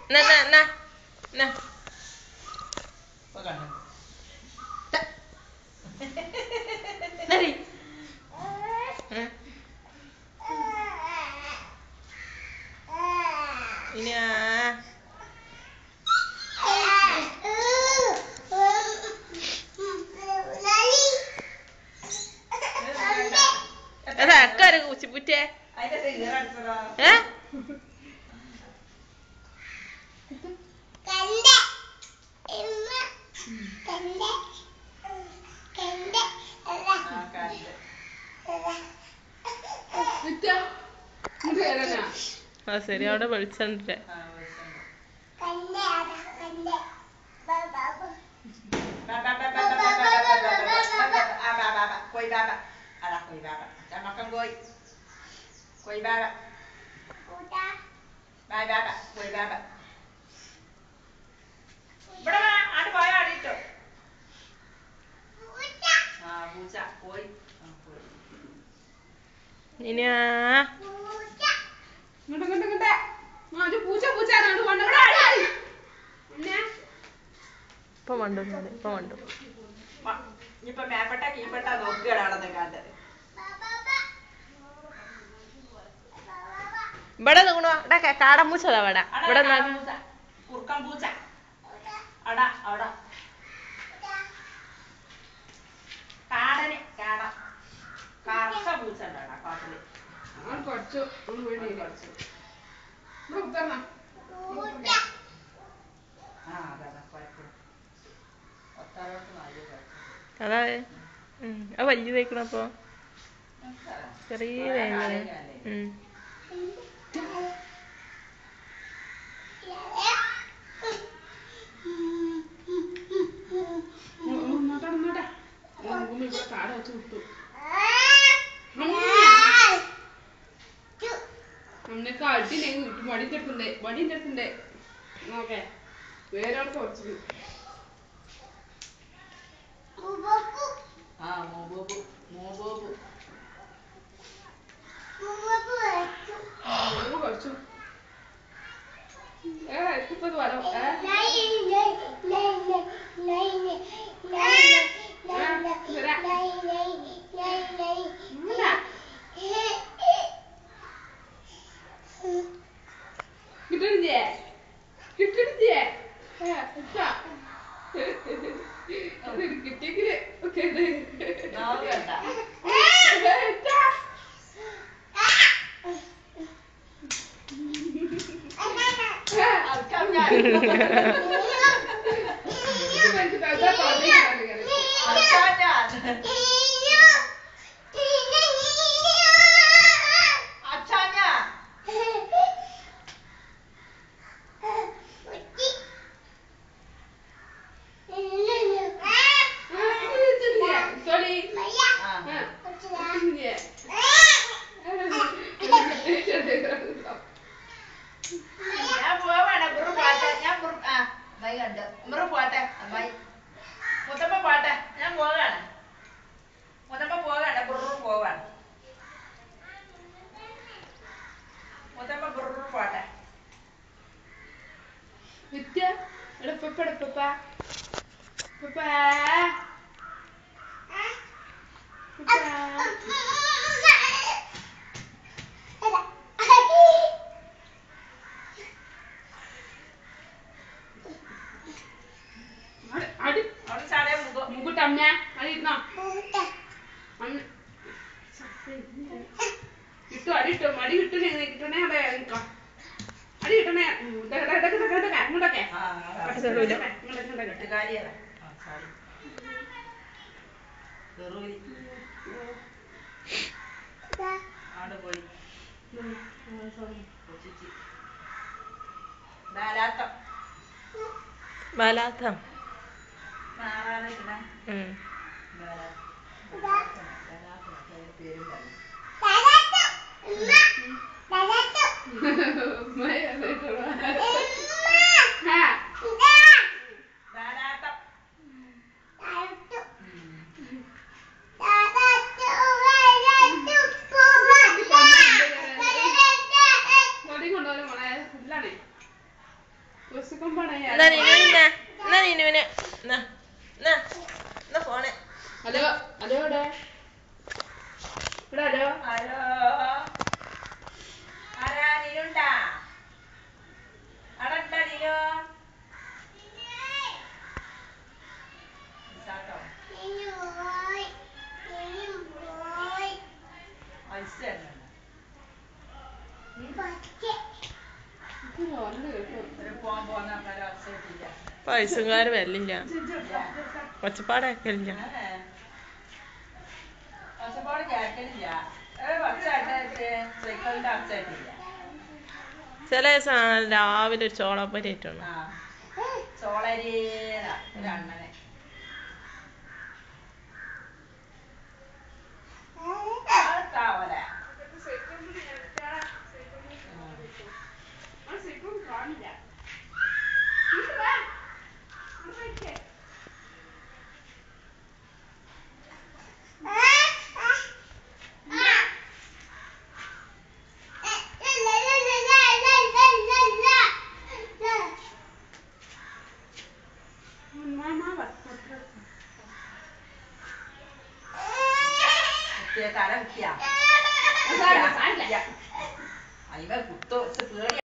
എന്നാ എന്നാ എന്നാ എന്നാ ഇപ്പൊ കണ്ടു നരി ഇനി ആ അതാ അക്കാര് കുച്ചിപ്പുറ്റേ അതിന്റെ ഈറടിച്ചതാ ഏ ആ കണ്ട് നിത്യ ഇങ്ങോട്ട് വരാനാ ആ ശരി അവിടെ വെളിച്ചണ്ടേ ആ വിളിച്ചോണ്ട്. ബാ, ബാ, ബാ, ബാ, ബാ, ബാ, ബാ, ബാ, ബാ, ബാ, ബാ, ബാ, ബാ, ബാ, ആ, ബാ, ബാ, ബാ, കോയി ബാ, ബാ. അതാ കോയി ബാ, ബാ. ചമ്മക്കം കോയി. കോയി ബാ, ബാ. ബാ, ബാ, ബാ, കോയി ബാ, ബാ. ഇവിടെ വാ, ആട് പോയോ, ആടിട്ടോ. ആ, പൂച്ച, കോയി. ആ, കോയി. ഇനി ആ ഇങ്ങോട്ട് ഇങ്ങോട്ട് ഇങ്ങോട്ട് ആ ഇത് പൂച്ച പൂച്ച ആണ് കൊണ്ട് പിന്നെ ഇപ്പൊ മണ്ടും മതി ഇപ്പൊ മണ്ടും മ, ഇനിയിപ്പൊ മേപ്പെട്ട കീപ്പെട്ട നോക്കുകയാണ് അവിടെ നിൽക്കാണ്ട് ഇവിടെ നിക്കണോ ഇവിടെ കാടമ്പൂച്ചതാ ഇവിടെ ഇവിടെ അടാ, നിന്നാ- പൂച്ച. കുറുക്കൻ പൂച്ച അടാ അവിടെ കാടന് കാട കറുത്ത പൂച്ച ഉണ്ടാടാ കാട്ടില് അവൻ കുറച്ചു അവൻ വേണ്ടി കുറച്ച് ഇവിടെ കുത്തരണം ആ അതെ അതെ കുഴപ്പം ഒത്താരോട്ട് നല്ല കുഴപ്പം അതാ ഉം അത് വലുതായിക്കണപ്പോ ചെറിയ വേദന ഉം ഇങ്ങോട്ടാ ഇങ്ങോട്ടാ നോക്കുമ്പോ ഇവിടെ കാട് വെച്ച് വിട്ടു അമ്മക്ക് അടിയില്ലേ കിട്ടും വടിന്റെ അടുത്തുണ്ട് വടിന്റെ അടുത്തുണ്ട് നോക്കേ വേറെ ആൾക്ക് കുറച്ചു ആ മോബോബു മോബോബു കുറച്ചു ഏ ഇപ്പൊ വരാം ഏ കിട്ടണില്ലേ കിട്ടണില്ലേ ഏ, ഇതാ. ഇത് കിട്ടിയെങ്കില് ഒക്കെ ഇത്. നാവ് കണ്ട ഏ, ഇതാ. ഏ, അർക്കാം ഞാൻ ഇത് മനസ്സിലാ. ഇതാ പറഞ്ഞിരിക്കുന്നത്. അർക്കാം ഞാൻ അച്ഛാ ഞാൻ ആ, ഇത് കിട്ടില്ലേ? Sorry. ആ ആ, കിട്ടില്ലേ? ഞാൻ പോവാണ് ബുറു പോട്ടെ ഞാൻ ബുറു ആ അമ്മായി കണ്ട് ബുറു പോട്ടെ അമ്മായി മുത്തപ്പ പോട്ടെ ഞാൻ പോവാണ് മുത്തപ്പ പോവാണ് ബുറു പോവാണ് മുത്തപ്പ ബുറു പോട്ടെ നിത്യ എടാ പപ്പ എടാ പപ്പ പപ്പ അടി അടി അവിടെ ചാടേ മുഖം മുകുട്ടമ്മ അടി ഇരുന്നോ അമ്മ കിട്ടോ അടി കിട്ടോ മടി കിട്ടണേ കിട്ടണേ അവിടെ നിക്കാം അടി കിട്ടണേ ഉം, ഇതാ, ഇതാ, ഇതാ, ഇതാ, ഇതാ, ഇങ്ങോട്ടൊക്കെ ആ തരൂല. ഇങ്ങോട്ടൊക്കെ ഇങ്ങോട്ടൊക്കെ കെട്ടുകാരിയല്ല ആ സോറി വെറൂരി ആട് പോയി കൊച്ചിച്ചി ധാരാത്തം ബാലാത്തം നാളാണ് ഇങ്ങനെ ഉം പേരും പറഞ്ഞു ധാരാത്തം കൊണ്ടുപോലും മോളെ ഫുള്ളാണേ തരുന്നുണ്ട് ഇത് വന്ന് കേട്ടോ. ഒരു പോകാൻ പോകുന്ന ആൾക്കാരെ ഒച്ച കിട്ടില്ല പൈസക്കാര് വരില്ല ഒച്ചപ്പാടാക്കലില്ല ഒച്ചപ്പാട് കേൾക്കലില്ല ഒരു കുറച്ചായിട്ട് സൈക്കിളിന്റെ ഒച്ച കേട്ടില്ല ചില ദിവസം രാവിലെ ഒരു ചോളപ്പൊരി ആയിട്ടാണ് ആ ചോളരീന ഒരു അണ്ണനെ അതാവല ആ സൈക്കിൾ കാണില്ല. ഇങ്ങോട്ട് വാ. അങ്ങോട്ട് ഇരിക്ക്. മാമാ വാ. കുത്തിയ തല കുത്തിയ സാരില്ല, സാരില്ല. അയ്യ കുത്തോ പേടി